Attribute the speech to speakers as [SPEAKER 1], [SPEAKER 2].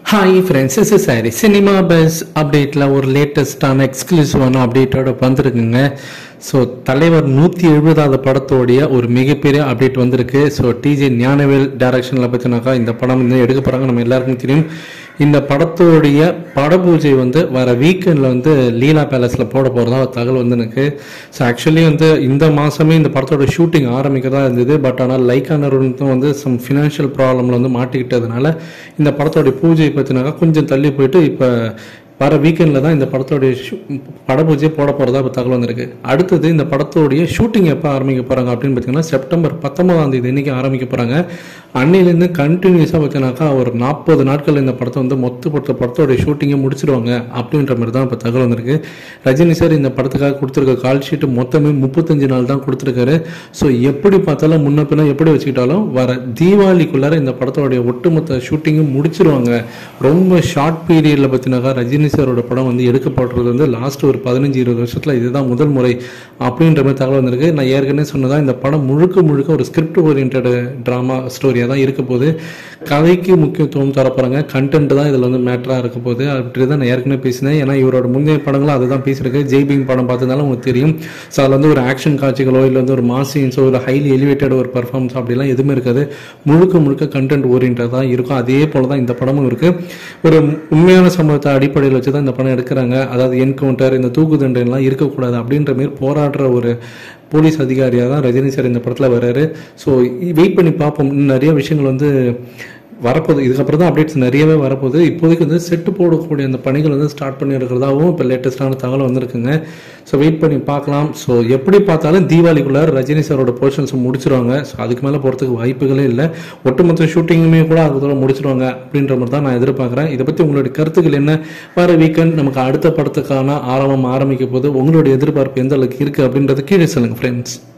[SPEAKER 1] hi friends is sorry cinema bus அப்டேட்டில் ஒரு லேட்டஸ்டான எக்ஸ்க்ளூசிவான அப்டேட்டோட வந்திருக்குங்க ஸோ தலைவர் நூற்றி எழுபதாவது படத்தோடைய ஒரு மிகப்பெரிய அப்டேட் வந்திருக்கு ஸோ டிஜே ஞானவேல் டைரக்ஷனில் பார்த்தினாக்கா இந்த படம் வந்து எடுக்க போகிறாங்க நம்ம எல்லாருக்கும் தெரியும் இந்த படத்தோடைய படபூஜை வந்து வர வீக்கெண்டில் வந்து லீலா பேலஸில் போட போகிறதா ஒரு தகவல் வந்து எனக்கு ஸோ ஆக்சுவலி வந்து இந்த மாதமே இந்த படத்தோட ஷூட்டிங் ஆரம்பிக்கிறதா இருந்தது பட் ஆனால் லைக்கா நிறுவனத்தும் வந்து சம் ஃபினான்ஷியல் ப்ராப்ளமில் வந்து மாட்டிக்கிட்டதுனால இந்த படத்தோடைய பூஜை பார்த்தினாக்கா கொஞ்சம் தள்ளி போயிட்டு இப்போ வர வீக்கெண்டில் தான் இந்த படத்தோடைய ஷூ- படபூஜை போட போகிறதா இப்போ தகவல் வந்திருக்கு அடுத்தது இந்த படத்தோடைய ஷூட்டிங் எப்போ ஆரம்பிக்க போகிறாங்க அப்படின்னு பார்த்தீங்கன்னா செப்டம்பர் பத்தொன்பதாம் தேதி இன்னைக்கு ஆரம்பிக்க போகிறாங்க அன்னையிலேருந்து கண்டினியூஸாக பார்த்தீங்கன்னாக்கா ஒரு நாற்பது நாட்கள் இந்த படத்தை வந்து மொத்த படத்த படத்தோடைய ஷூட்டிங்கை முடிச்சிடுவாங்க அப்படின்ற மாதிரி தான் இப்போ தகவல் வந்திருக்கு ரஜினி சார் இந்த படத்துக்காக கொடுத்துருக்க கால் ஷீட்டு மொத்தமே முப்பத்தஞ்சு நாள் தான் கொடுத்துருக்காரு ஸோ எப்படி பார்த்தாலும் முன்ன பின்ன எப்படி வச்சுக்கிட்டாலும் வர தீபாவளிக்குள்ளார இந்த படத்தோடைய ஒட்டுமொத்த ஷூட்டிங்கும் முடிச்சிருவாங்க ரொம்ப ஷார்ட் பீரியடில் பார்த்தீங்கன்னாக்கா ரஜினி சாரோட படம் வந்து எடுக்கப்படுறது வந்து லாஸ்ட் ஒரு பதினஞ்சு இருபது வருஷத்தில் இதுதான் முதல் முறை அப்படின்ற மாதிரி தகவல் வந்திருக்கு நான் ஏற்கனவே சொன்னதா இந்த படம் முழுக்க முழுக்க ஒரு ஸ்கிரிப்ட் ஓரியன்ட் ட்ராமா ஸ்டோரியாக தான் இருக்க போகுது கதைக்கு முக்கியத்துவம் தரப்போகிறாங்க கண்டென்ட் தான் இதில் வந்து மேட்டராக இருக்க போகுது அப்படி தான் நான் ஏற்கனவே பேசினேன் ஏன்னா இவரோட முந்தைய படங்களும் அதுதான் பேசியிருக்கு ஜெய்பிங் படம் பார்த்ததுனால உங்களுக்கு தெரியும் ஸோ அதில் வந்து ஒரு ஆக்ஷன் காட்சிகளோ இல்லை வந்து ஒரு மாஸ் சீன்ஸோ இல்லை ஹைலி எலிவேட்டட் ஒரு பர்ஃபார்மன்ஸ் அப்படிலாம் எதுவுமே இருக்காது முழுக்க முழுக்க கண்டென்ட் ஓரியன்டாக தான் இருக்கும் அதே போல தான் இந்த படமும் இருக்குது ஒரு உண்மையான சம்பவத்தை அடிப்படையில் வச்சு தான் இந்த படம் எடுக்கிறாங்க அதாவது என்கவுண்டர் இந்த தூக்கு தண்டனைலாம் இருக்கக்கூடாது அப்படின்ற மாதிரி போராடுற ஒரு போலீஸ் அதிகாரியாக தான் ரஜினி சார் இந்த படத்தில் வர்றாரு ஸோ வெயிட் பண்ணி பார்ப்போம் இன்னும் நிறைய விஷயங்கள் வந்து வரப்போகுது இதுக்கப்புறம் தான் அப்டேட்ஸ் நிறையவே வரப்போகுது இப்போதைக்கு வந்து செட்டு போடக்கூடிய அந்த பணிகள் வந்து ஸ்டார்ட் பண்ணி இருக்கிறதாகவும் இப்போ லேட்டஸ்டான தகவல் வந்திருக்குங்க ஸோ வெயிட் பண்ணி பார்க்கலாம் ஸோ எப்படி பார்த்தாலும் தீபாவளிக்குள்ளே ரஜினி சாரோட போர்ஷன்ஸ் முடிச்சிருவாங்க ஸோ அதுக்கு மேலே போகிறதுக்கு வாய்ப்புகளே இல்லை ஒட்டுமொத்த ஷூட்டிங்குமே கூட அதுக்குள்ள முடிச்சிருவாங்க அப்படின்ற மாதிரி தான் நான் எதிர்பார்க்குறேன் இதை பற்றி உங்களுடைய கருத்துக்கள் என்ன வர வீக்கெண்ட் நமக்கு அடுத்த படத்துக்கான ஆரம்பம் ஆரம்பிக்க போது உங்களுடைய எதிர்பார்ப்பு எந்த அளவுக்கு இருக்குது அப்படின்றது கீழே சொல்லுங்கள் ஃப்ரெண்ட்ஸ்